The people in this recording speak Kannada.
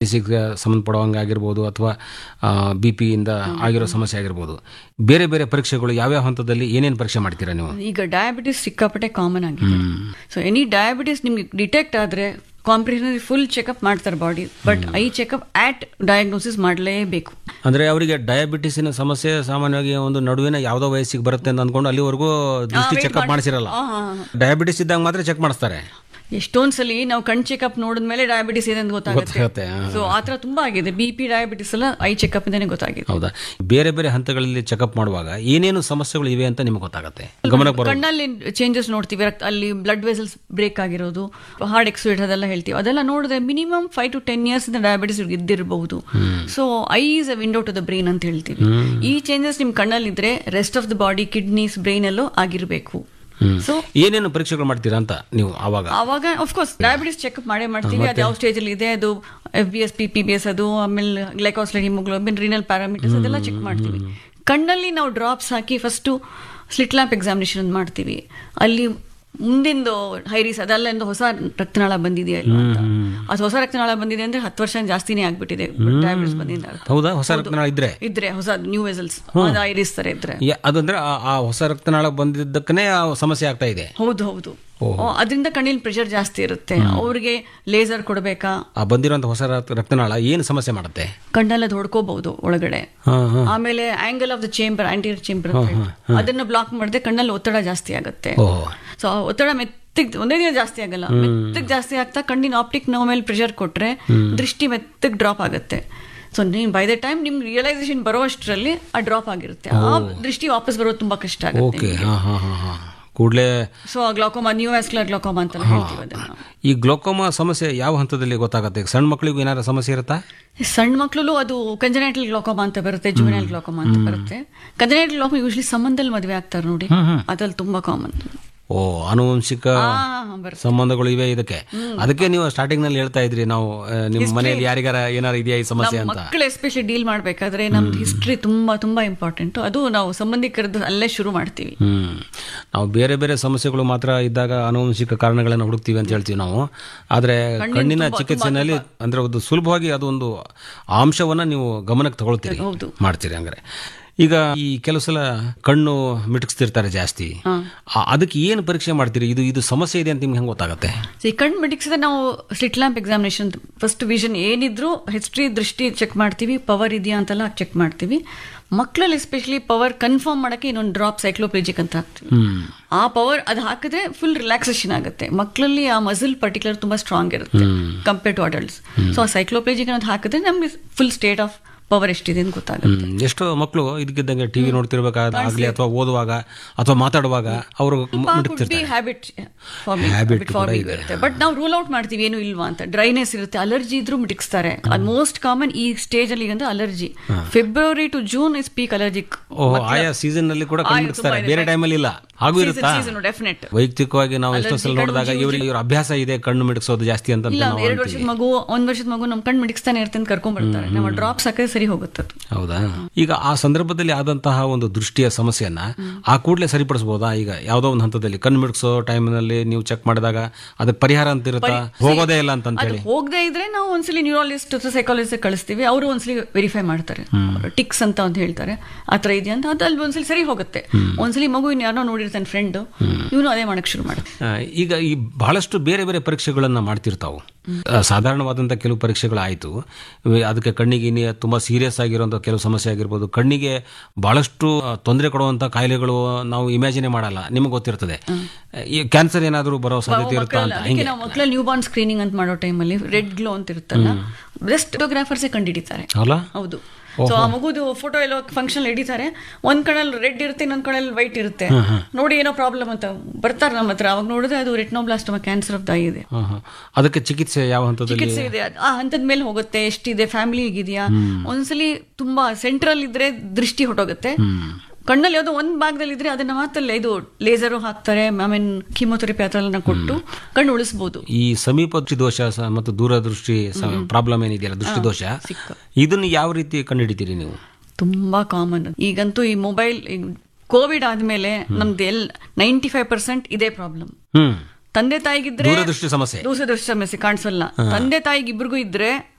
ಡಯಾಬಿಟಿಸಿಗೆ ಸಂಬಂಧಪಡುವಂಗೆ ಆಗಿರ್ಬೋದು ಅಥವಾ ಬಿ ಪಿಯಿಂದ ಆಗಿರೋ ಸಮಸ್ಯೆ ಆಗಿರ್ಬೋದು ಬೇರೆ ಬೇರೆ ಪರೀಕ್ಷೆಗಳು ಯಾವ್ಯಾವ ಹಂತದಲ್ಲಿ ಏನೇನು ಪರೀಕ್ಷೆ ಮಾಡ್ತೀರಾ ನೀವು ಈಗ ಡಯಾಬಿಟಿಸ್ ಸಿಕ್ಕಾಪಟ್ಟೆ ಕಾಮನ್ ಆಗಿದೆ ಸೊ ಎನಿ ಡಯಾಬಿಟಿಸ್ ನಿಮ್ಗೆ ಡಿಟೆಕ್ಟ್ ಆದ್ರೆ ಕಾಂಪ್ರಿಹೆನ್ಸಿವ್ ಫುಲ್ ಚೆಕಪ್ ಮಾಡ್ತಾರೆ body but eye checkup at diagnosis ಮಾಡಲೇಬೇಕು ಅಂದ್ರೆ ಅವರಿಗೆ ಡಯಾಬಿಟಿಸಿನ ಸಮಸ್ಯೆ ಸಾಮಾನ್ಯವಾಗಿ ಒಂದು ನಡುವಿನ ಯಾವುದೋ ವಯಸ್ಸಿಗೆ ಬರುತ್ತೆ ಅಂತ ಅಂದ್ಕೊಂಡು ಅಲ್ಲಿವರೆಗೂ ದೃಷ್ಟಿ wait ಚೆಕಪ್ ಮಾಡಿ- ಮಾಡಿಸಿರಲ್ಲ ಆ, ಹಾ, ಡಯಾಬಿಟಿಸ್ ಇದ್ದಾಗ ಮಾತ್ರ ಚೆಕ್ ಮಾಡಿಸ್ತಾರೆ ಎಷ್ಟೊಂದ್ಸಲಿ ನಾವು ಕಣ್ ಚೆಕಪ್ ನೋಡಿದ್ಮೇಲೆ ಡಯಾಬಿಟಿಸ್ ಇದೆ ಅಂತ ಗೊತ್ತಾಗುತ್ತೆ, ಗೊತ್ತಾಗುತ್ತೆ ಆ. ಸೊ ಆತರ ತುಂಬಾ ಆಗಿದೆ ಬಿ ಪಿ ಡಯಾಬಿಟಿಸ್ ಎಲ್ಲ ಐ ಚೆಕಪ್ ಇಂದಾನೆ ಗೊತ್ತಾಗಿದೆ ಹೌದಾ ಬೇರೆ ಬೇರೆ ಹಂತಗಳಲ್ಲಿ ಚೆಕಪ್ ಮಾಡುವಾಗ ಏನೇನು ಸಮಸ್ಯೆಗಳು ಇವೆ ಅಂತ ನಿಮ್ಗೆ ಗೊತ್ತಾಗುತ್ತೆ ಗಮನಕ್ಕೆ ಬರೋದು ಕಣ್ಣಲ್ಲಿ ಚೇಂಜಸ್ ನೋಡ್ತೀವಿ ರಕ್ತ ಅಲ್ಲಿ ಬ್ಲಡ್ ವೆಸಲ್ಸ್ ಬ್ರೇಕ್ ಆಗಿರೋದು ಹಾರ್ಟ್ ಎಕ್ಸಿಟ್ ಅದೆಲ್ಲ ಹೇಳ್ತೀವಿ ಅದೆಲ್ಲ ನೋಡಿದ್ರೆ minimum five to ten years ಇಂದ ಡಯಾಬಿಟಿಸ್ ಇದ್ದಿರಬಹುದು so eye is a window to the brain ಅಂತ ಹೇಳ್ತೀವಿ ಈ ಚೇಂಜಸ್ ನಿಮ್ ಕಣ್ಣಲ್ಲಿ ಇದ್ರೆ rest of the body kidneys brain ಅಲ್ಲೂ ಆಗಿರ್ಬೇಕು ಸೊ ಏನೇನು ಪರೀಕ್ಷೆಗಳು ಮಾಡ್ತೀರಾ ಅಂತ ನೀವು ಆವಾಗ ಅವಾಗ ಕೋರ್ಸ್ ಡಯಾಬಿಟಿಸ್ ಚೆಕಪ್ ಮಾಡೇ ಮಾಡ್ತೀವಿ ಅದು ಯಾವ ಸ್ಟೇಜ್ ಅಲ್ಲಿ ಇದೆ ಅದು F B S P P B S ಅದು ಆಮೇಲೆ ಗ್ಲೈಕೋಸ್ಲೈಡ್ ಹಿಮೋಗ್ಲೋಬಿನ್ ರಿನಲ್ ಪ್ಯಾರಾಮೀಟರ್ಸ್ ಅದೆಲ್ಲ ಚೆಕ್ ಮಾಡ್ತೀವಿ ಕಣ್ಣಲ್ಲಿ ನಾವು ಡ್ರಾಪ್ಸ್ ಹಾಕಿ ಫಸ್ಟು ಸ್ಲಿಟ್ ಲ್ಯಾಂಪ್ ಎಕ್ಸಾಮಿನೇಷನ್ ಮಾಡ್ತೀವಿ ಅಲ್ಲಿ ಮುಂದಿಂದು ಹೈರಿಸ್ ಅದೆಲ್ಲ ಒಂದು ಹೊಸ ರಕ್ತನಾಳ ಬಂದಿದೆಯಾ ಇಲ್ವಾ ಅಂತ ಅದು ಹೊಸ ರಕ್ತನಾಳ ಬಂದಿದೆ ಅಂದ್ರೆ ಹತ್ತು ವರ್ಷ ಜಾಸ್ತಿನೇ ಆಗ್ಬಿಟ್ಟಿದೆ ಡಯಾಬಿಟಿಸ್ ಬಂದಿದೆ ಅರ್ಥ. ಹೌದಾ ಹೊಸ ರಕ್ತನಾಳ ಇದ್ರೆ ಇದ್ರೆ ಹೊಸ ನ್ಯೂ ವೆಸಲ್ಸ್ ಅದು ಐರಿಸ್ ತರ ಇದ್ರೆ ಯಾ- ಅದಂದ್ರೆ ಆ- ಆ ಹೊಸ ರಕ್ತನಾಳ ಬಂದಿದ್ದಕ್ಕನೇ ಆ ಸಮಸ್ಯೆ ಆಗ್ತಾ ಇದೆ ಹೌದು ಹೌದು ಅದರಿಂದ ಕಣ್ಣಿನ ಪ್ರೆಷರ್ ಜಾಸ್ತಿ ಇರುತ್ತೆ ಅವ್ರಿಗೆ ಲೇಸರ್ ಕೊಡಬೇಕಾ ಆ ಬಂದಿರುವಂತ ಹೊಸ ರಕ್ತ- ರಕ್ತನಾಳ ಏನು ಸಮಸ್ಯೆ ಮಾಡುತ್ತೆ ಕಣ್ಣೆಲ್ಲ ಹೊಡ್ಕೋಬಹುದು ಒಳಗಡೆ ಹಾ ಹಾ ಆಮೇಲೆ angle of the chamber anterior chamber ಅದನ್ನ ಬ್ಲಾಕ್ ಮಾಡಿದ್ರೆ ಕಣ್ಣಲ್ಲಿ ಒತ್ತಡ ಜಾಸ್ತಿ ಆಗುತ್ತೆ ಓಹೋ ಸೊ ಒತ್ತಡ ಮೆತ್ತಗ್ ಒಂದೇ ದಿನ ಜಾಸ್ತಿ ಆಗಲ್ಲ ಮೆತ್ತಗ್ ಜಾಸ್ತಿ ಆಗ್ತಾ ಕಣ್ಣಿನ ಆಪ್ಟಿಕ್ ನೋವು ಮೇಲೆ ಪ್ರೆಷರ್ ಕೊಟ್ರೆ ದೃಷ್ಟಿ ಮೆತ್ತಗ್ ಡ್ರಾಪ್ ಆಗುತ್ತೆ ಸೊ ನೀವು ಬೈ ದ ಟೈಮ್ ನಿಮ್ಗೆ ರಿಯಲೈಸೇಷನ್ ಬರೋ ಅಷ್ಟರಲ್ಲಿ ಆ ಡ್ರಾಪ್ ಆಗಿರುತ್ತೆ ಆ ದೃಷ್ಟಿ ವಾಪಸ್ ಬರೋದು ತುಂಬಾ ಕಷ್ಟ ಆಗುತ್ತೆ ಓಕೆ ಹಾ ಹಾ ಹಾ ಹಾ ಕೂಡಲೇ so glaucoma neovascular glaucoma ಅಂತೆಲ್ಲ ಹೇಳ್ತೀವಿ ಅದನ್ನ ಈ ಗ್ಲೋಕೋಮಾ ಸಮಸ್ಯೆ ಯಾವ ಹಂತದಲ್ಲಿ ಗೊತ್ತಾಗುತ್ತೆ ಸಣ್ಣ ಮಕ್ಕಳಿಗೂ ಏನಾರ ಸಮಸ್ಯೆ ಇರುತ್ತಾ ಸಣ್ಣ ಮಕ್ಕಳು ಅದು ಕಂಜನೈಟಲ್ ಗ್ಲಾಕೋಮಾ ಅಂತ ಬರುತ್ತೆ ಜುವೆನೈಲ್ ಗ್ಲಾಕೋಮಾ ಅಂತ ಬರುತ್ತೆ ಕಂಜನೈಟಲ್ ಗ್ಲಾಕೋಮಾ ಯೂಶ್ಲಿ ಸಂಬಂಧದಲ್ಲಿ ಮದುವೆ ಆಗ್ತಾರೆ ನೋಡಿ ಅದ್ರಲ್ಲಿ ತುಂಬಾ ಕಾಮನ್ ಓ ಆನುವಂಶಿಕ ಬರುತ್ತೆ ಸಂಬಂಧಗಳು ಇವೆ ಇದಕ್ಕೆ ಅದಕ್ಕೆ ನೀವು ಸ್ಟಾರ್ಟಿಂಗ್ ನಲ್ಲಿ ಹೇಳ್ತಾ ಇದ್ರಿ ನಾವು ಆ, ನಿಮ್ಮ ಮನೆಯಲ್ಲಿ ಯಾರಿಗಾರ ಏನಾರ ಇದೆಯಾ ಈ ಸಮಸ್ಯೆ ಅಂತ ಮಕ್ಕಳು ಎಸ್ಪೆಷಲಿ ಡೀಲ್ ಮಾಡ್ಬೇಕಾದ್ರೆ ನಮ್ದು ಹಿಸ್ಟ್ರಿ ತುಂಬಾ ತುಂಬಾ ಇಂಪಾರ್ಟೆಂಟ್ ಅದು ನಾವು ಸಂಬಂಧಿಕರದ್ದು ಅಲ್ಲೇ ಶುರು ಮಾಡ್ತೀವಿ ಹ್ಮ್ ನಾವು ಬೇರೆ ಬೇರೆ ಸಮಸ್ಯೆಗಳು ಮಾತ್ರ ಇದ್ದಾಗ ಆನುವಂಶಿಕ ಕಾರಣಗಳನ್ನು ಹುಡುಕ್ತೀವಿ ಅಂತ ಹೇಳ್ತೀವಿ ನಾವು ಆದ್ರೆ ಕಣ್ಣಿನ ಚಿಕಿತ್ಸೆನಲ್ಲಿ ಅಂದ್ರೆ ಒಂದು ಸುಲಭವಾಗಿ ಅದು ಒಂದು ಅಂಶವನ್ನ ನೀವು ಗಮನಕ್ಕೆ ತಗೊಳ್ತೀರಿ ಹೌದು. ಮಾಡ್ತೀರಿ ಹಂಗಾರೆ ಈಗ ಈ ಕೆಲವು ಸಲ ಕಣ್ಣು ಮಿಟುಕಿಸ್ತಿರ್ತಾರೆ ಜಾಸ್ತಿ ಆ- ಅದಕ್ಕೆ ಏನು ಪರೀಕ್ಷೆ ಮಾಡ್ತೀರಿ ಇದು ಇದು ಸಮಸ್ಯೆ ಇದೆ ಅಂತ ನಿಮ್ಗೆ ಹೆಂಗೆ ಗೊತ್ತಾಗುತ್ತೆ So, ಈ ಕಣ್ಣು ಮಿಡಿಕ್ಸಿದ್ರೆ ನಾವು slit lamp examination first vision ಏನಿದ್ರು ಹಿಸ್ಟ್ರಿ ದೃಷ್ಟಿ ಚೆಕ್ ಮಾಡ್ತೀವಿ ಪವರ್ ಇದೆಯಾ ಅಂತೆಲ್ಲ ಚೆಕ್ ಮಾಡ್ತೀವಿ ಮಕ್ಕಳಲ್ಲಿ ಎಸ್ಪೆಷಲಿ ಪವರ್ ಕನ್ಫರ್ಮ್ ಮಾಡಕ್ಕೆ ಇನ್ನೊಂದು ಡ್ರಾಪ್ ಸೈಕ್ಲೋಪೇಜಿಕ್ ಅಂತ ಹಾಕ್ತೀವಿ ಹ್ಮ್ ಆ ಪವರ್ ಅದು ಹಾಕಿದ್ರೆ ಫುಲ್ ರಿಲ್ಯಾಕ್ಸೇಷನ್ ಆಗುತ್ತೆ ಮಕ್ಕಳಲ್ಲಿ ಆ ಮಸಲ್ ಪರ್ಟಿಕ್ಯುಲರ್ ತುಂಬಾ ಸ್ಟ್ರಾಂಗ್ ಇರುತ್ತೆ ಕಂಪೇರ್ ಟು ಅಡಲ್ಟ್ಸ್ ಸೊ ಆ ಸೈಕ್ಲೋಪೇಜಿಕ್ ಅನ್ನೋದು ಹಾಕಿದ್ರೆ ನಮ್ಗೆ ಫುಲ್ ಸ್ಟೇಟ್ ಆಫ್ ಪವರ್ ಎಷ್ಟಿದೆ ಅಂತ ಗೊತ್ತಾಗುತ್ತೆ ಹ್ಮ್. ಎಷ್ಟೋ ಮಕ್ಕಳು ಇದಕ್ಕಿದ್ದಂಗೆ ಟಿವಿ ನೋಡ್ತಿರ್ಬೇಕಾಗ್ಲಿ ಅಥವಾ ಓದುವಾಗ ಅಥವಾ ಮಾತಾಡುವಾಗ ಅವರು ಮಿಟುಕ್ತಿರ್ತಾರೆ ಹ್ಯಾಬಿಟ್ Habit ಕೂಡ ಫಾರ್ಮಿಂಗ್ ಇದೆ. ಇರುತ್ತೆ ಬಟ್ ನಾವು ರೂಲ್ ಔಟ್ ಮಾಡ್ತೀವಿ ಏನು ಇಲ್ವಾ ಅಂತ ಡ್ರೈನೆಸ್ ಇರುತ್ತೆ ಅಲರ್ಜಿ ಇದ್ರೂ ಮಿಟಿಕ್ಸ್ತಾರೆ ಅದು ಮೋಸ್ಟ್ ಕಾಮನ್ ಈ ಸ್ಟೇಜ್ ಅಲ್ಲಿ ಅಂದ್ರೆ allergy February to June is peak allergic ಓಹ್ ಆಯಾ ಸೀಸನ್ ನಲ್ಲಿ ಕೂಡ ಕಣ್ಣು ಮಿಡಿಸ್ತಾರೆ ಬೇರೆ ಟೈಮಲ್ಲಿ ಇಲ್ಲ ಹಾಗೂ ಇರುತ್ತಾ ಸೀಸನ್ ಡೆಫಿನೆಟ್ ವೈಯಕ್ತಿಕವಾಗಿ ನಾವು ಎಷ್ಟೋ ಸಲ ನೋಡಿದಾಗ ಇವ್ರಿಗೆ ಇವ್ರ ಅಭ್ಯಾಸ ಇದೆ ಕಣ್ಣು ಮಿಡಿಸೋದು ಜಾಸ್ತಿ ಅಂತ ಇಲ್ಲ ನಾವು ಎರಡು ವರ್ಷದ ಮಗು ಒಂದ್ ವರ್ಷದ ಮಗು ನಮ್ ಕಣ್ ಮಿಡಿಕ್ಸ್ತಾನೆ ಇರುತ್ತೆ ಅಂತ ಕರ್ಕೊಂಡ್ ಬರ್ತಾರೆ ನಮ್ಮ ಡ್ರಾಪ್ಸ್ ಹಾಕಿದ್ರೆ ಸರಿ ಹೋಗುತ್ತೆ ಅದು. ಹೌದಾ ಈಗ ಆ ಸಂದರ್ಭದಲ್ಲಿ ಆದಂತಹ ಒಂದು ದೃಷ್ಟಿಯ ಸಮಸ್ಯೆಯನ್ನ ಆ ಕೂಡಲೇ ಸರಿಪಡಿಸಬಹುದಾ ಈಗ ಯಾವುದೋ ಒಂದು ಹಂತದಲ್ಲಿ ಕಣ್ಣು ಮಿಡಿಸೋ ಟೈಮ್ನಲ್ಲಿ ನೀವು ಚೆಕ್ ಮಾಡಿದಾಗ ಅದಕ್ಕೆ ಪರಿಹಾರ ಅಂತ ಇರುತ್ತಾ ಹೋಗೋದೇ ಇಲ್ಲ ಅಂತ ಅದು ಹೇಳಿ ಹೋಗದೆ ಇದ್ರೆ ನಾವು ಒಂದ್ಸಲಿ ನ್ಯೂರಾಲಜಿಸ್ಟ್ ಸೈಕಾಲಜಿಸ್ಟ್ ಕಳಿಸ್ತೀವಿ ಅವರು ಒಂದ್ಸಲಿ ವೆರಿಫೈ ಮಾಡ್ತಾರೆ ಟಿಕ್ಸ್ ಅಂತ ಅಂತ ಹೇಳ್ತಾರೆ ಆತರ ಇದೆಯಾ ಅಂತ ಅದು ಅಲ್ಲಿ ಒಂದ್ಸಲಿ ಸರಿ ಹೋಗುತ್ತೆ ಒಂದ್ಸಲಿ ಮಗು ಇನ್ ಯಾರೋ ನೋಡಿರ್ತಾನೆ ಫ್ರೆಂಡ್ ಇವನು ಅದೇ ಮಾಡಕ್ ಶುರು ಮಾಡ್ತಾರೆ ಆ, ಈಗ ಈ ಬಹಳಷ್ಟು ಬೇರೆ ಬೇರೆ ಪರೀಕ್ಷೆಗಳನ್ನ ಮಾಡ್ತಿರ್ತಾವು ಆ, ಸಾಧಾರಣವಾದಂಥ ಕೆಲವು ಪರೀಕ್ಷೆಗಳು ಆಯಿತು ಅದಕ್ಕೆ ಕಣ್ಣಿಗೆ ಇನ್ನು ತುಂಬಾ ಸೀರಿಯಸ್ ಆಗಿರುವಂಥ ಕೆಲವು ಸಮಸ್ಯೆ ಆಗಿರ್ಬೋದು ಕಣ್ಣಿಗೆ ಬಹಳಷ್ಟು ತೊಂದರೆ ಕೊಡುವಂಥ ಕಾಯಿಲೆಗಳು ನಾವು ಇಮ್ಯಾಜಿನೇ ಮಾಡಲ್ಲ ನಿಮಗೆ ಗೊತ್ತಿರ್ತದೆ ಈ ಕ್ಯಾನ್ಸರ್ ಏನಾದರೂ ಬರೋ ಸಾಧ್ಯತೆ ಇರುತ್ತಾ ಅಂತ ಅದಕ್ಕೆ ನಾವು ಮಕ್ಕಳಲ್ಲಿ ನ್ಯೂ ಬಾರ್ನ್ ಸ್ಕ್ರೀನಿಂಗ್ ಅಂತ ಮಾಡೋ ಟೈಮಲ್ಲಿ ರೆಡ್ ಗ್ಲೋ ಅಂತ ಇರುತ್ತಲ್ಲ ಬೆಸ್ಟ್ ಫೋಟೋಗ್ರಾಫರ್ಸೇ ಕಂಡುಹಿಡಿತಾರೆ ಅಲ್ಲ ಹೌದು ಸೊ ಆ ಮಗುದು ಫೋಟೋ ಎಲ್ಲೋ ಫಂಕ್ಷನ್ ಹಿಡಿತಾರೆ ಒಂದ್ ಕಣಲ್ಲಿ ರೆಡ್ ಇರುತ್ತೆ ಇನ್ನೊಂದ್ ಕಣಲ್ಲಿ ವೈಟ್ ಇರುತ್ತೆ ನೋಡಿ ಏನೋ ಪ್ರಾಬ್ಲಮ್ ಅಂತ ಬರ್ತಾರೆ ನಮ್ಮ ಹತ್ರ ಅವಾಗ ನೋಡಿದ್ರೆ ಅದು retinoblastoma cancer of the eye ಇದೆ ಹಾ, ಹಾ. ಅದಕ್ಕೆ ಚಿಕಿತ್ಸೆ ಯಾವ ಹಂತದಲ್ಲಿ ಚಿಕಿತ್ಸೆ ಇದೆ ಅದ್- ಆ ಹಂತದ ಮೇಲೆ ಹೋಗುತ್ತೆ ಎಷ್ಟಿದೆ ಫ್ಯಾಮಿಲಿ ಇದೆಯಾ ಒಂದ್ಸಲಿ ತುಂಬಾ ಸೆಂಟ್ರಲ್ ಇದ್ರೆ ದೃಷ್ಟಿ ಹೊಟ್ಟೋಗುತ್ತೆ ಕಣ್ಣಲ್ಲಿ ಯಾವುದೋ ಒಂದ್ ಭಾಗದಲ್ಲಿ ಇದ್ರೆ ಅದನ್ನ ಮಾತ್ರ ಇದು ಲೇಸರ್ ಹಾಕ್ತಾರೆ ಆಮೇಲೆ ಕೀಮೋಥೆರಪಿ ಆ ಥರ ಎಲ್ಲ ಕೊಟ್ಟು ಕಣ್ಣು ಉಳಿಸ್ಬೋದು ಈ ಸಮೀಪ ದೃಷ್ಟಿ ದೋಷ ಸ- ಮತ್ತು ದೂರದೃಷ್ಟಿ ಪ್ರಾಬ್ಲಮ್ ಏನಿದೆಯಲ್ಲ ದೃಷ್ಟಿ ದೋಷ ಇದನ್ನು ಯಾವ ರೀತಿ ಕಂಡುಹಿಡಿತೀರಿ ನೀವು ತುಂಬಾ ಕಾಮನ್ ಈಗಂತೂ ಈ ಮೊಬೈಲ್ ಕೋವಿಡ್ ಆದ್ಮೇಲೆ ನಮ್ದು ಎಲ್ ನೈಂಟಿ ಫೈವ್ ಪರ್ಸೆಂಟ್ ಇದೇ ಪ್ರಾಬ್ಲಮ್ ಹ್ಮ್ ತಂದೆ ತಾಯಿಗಿದ್ರೆ ದೂರದೃಷ್ಟಿ ಸಮಸ್ಯೆ ದೂರದೃಷ್ಟಿ ಸಮಸ್ಯೆ ಕಾಣಿಸಲ್ಲ ತಂದೆ ತಾಯಿಗೆ ಇಬ್ರಿಗೂ ಇದ್ರೆ